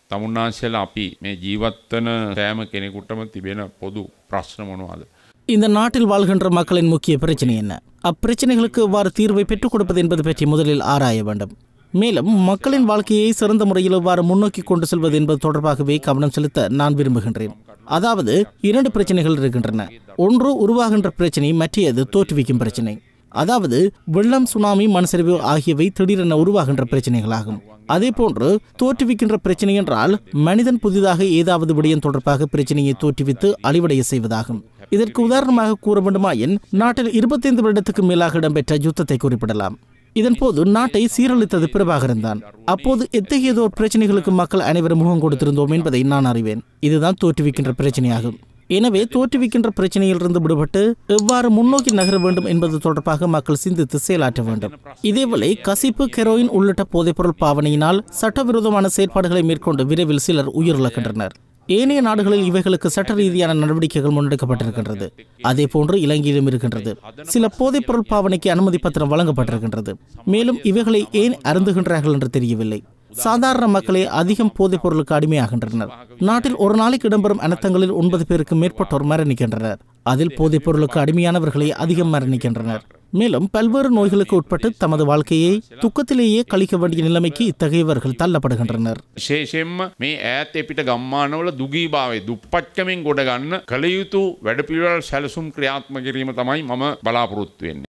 තමුන්නාන්සේලා අපි මේ ජීවත්වන සෑම කෙනෙකුටම තිබෙන පොදු ප්‍රශ්න මොනවාද. இந்த நாட்டில் வாழ்கின்ற மக்களின் முக்கிய பிரச்சனை என்ன அப்பிரச்சனைகளுக்கு எவ்வாறு தீர்வை பெற்றுக் கொடுப்பது என்பது பற்றி முதலில் ஆராய வேண்டும் மேலும் மக்களின் வாழ்க்கையை சிறந்த முறையில் எவ்வாறு முன்னோக்கி கொண்டு செல்வது என்பது தொடர்பாகவே கவனம் செலுத்த நான் விரும்புகின்றேன் அதாவது இரண்டு பிரச்சனைகள் இருக்கின்றன ஒன்று உருவாகின்ற பிரச்சனை மற்றையது தோற்றுவிக்கும் பிரச்சனை அதாவது வெள்ளம் சுனாமி மண்சரிவு ஆகியவை திடீரென உருவாகின்ற பிரச்சனைகளாகும் அதே போன்று தோற்றுவிக்கின்ற பிரச்சனை என்றால் மனிதன் புதிதாக ஏதாவது விடயம் தொடர்பாக பிரச்சனையை தோற்றுவித்து அழிவடைய செய்வதாகும் இதற்கு உதாரணமாக கூற வேண்டுமாயின் நாட்டில் இருபத்தைந்து வருடத்துக்கு மேலாக இடம்பெற்ற யுத்தத்தை குறிப்பிடலாம் இதன்போது நாட்டை சீரழித்தது பிரபாகரன் தான் அப்போது எத்தகையதோர் பிரச்சனைகளுக்கு மக்கள் அனைவரும் முகம் கொடுத்திருந்தோம் என்பதை நான் அறிவேன் இதுதான் தோற்றுவிக்கின்ற பிரச்சனையாகும் எனவே தோற்றுவிக்கின்ற பிரச்சனையிலிருந்து விடுபட்டு எவ்வாறு முன்னோக்கி நகர வேண்டும் என்பது தொடர்பாக மக்கள் சிந்தித்து செயலாற்ற வேண்டும் இதேவேளை கசிப்பு கெரோயின் உள்ளிட்ட போதைப்பொருள் பாவனையினால் சட்டவிரோதமான செயற்பாடுகளை மேற்கொண்டு விரைவில் சிலர் உயிரிழக்கின்றனர் ஏனைய நாடுகளில் இவைகளுக்கு சட்ட ரீதியான நடவடிக்கைகள் முன்னெடுக்கப்பட்டிருக்கின்றது அதே போன்று இலங்கையிலும் இருக்கின்றது சில போதைப்பொருள் பாவனைக்கு அனுமதி பத்திரம் வழங்கப்பட்டிருக்கின்றது மேலும் இவைகளை ஏன் அருந்துகின்றார்கள் என்று தெரியவில்லை சாதாரண மக்களே அதிகம் போதைப் பொருளுக்கு அடிமையாகின்றனர் நாட்டில் ஒரு நாளைக்கு இடம்பெறும் அனர்த்தங்களில் ஒன்பது பேருக்கு மேற்பட்டோர் மரணிக்கின்றனர் அதில் போதைப் பொருளுக்கு அடிமையானவர்களே அதிகம் மரணிக்கின்றனர் மேலும் பல்வேறு நோய்களுக்கு உட்பட்டு தமது வாழ்க்கையை துக்கத்திலேயே கழிக்க வேண்டிய நிலைமைக்கு இத்தகையவர்கள் தள்ளப்படுகின்றனர் විශේෂෙන්ම මේ ඈත් එපිට ගම්මානවල දුගීභාවේ දුප්පත්කමින් ගොඩ ගන්න කළ යුතු වැඩපිළිවෙල් සැලසුම් ක්‍රියාත්ම කිරීම තමයි මම බලාපොරොත්තු වෙන්නේ.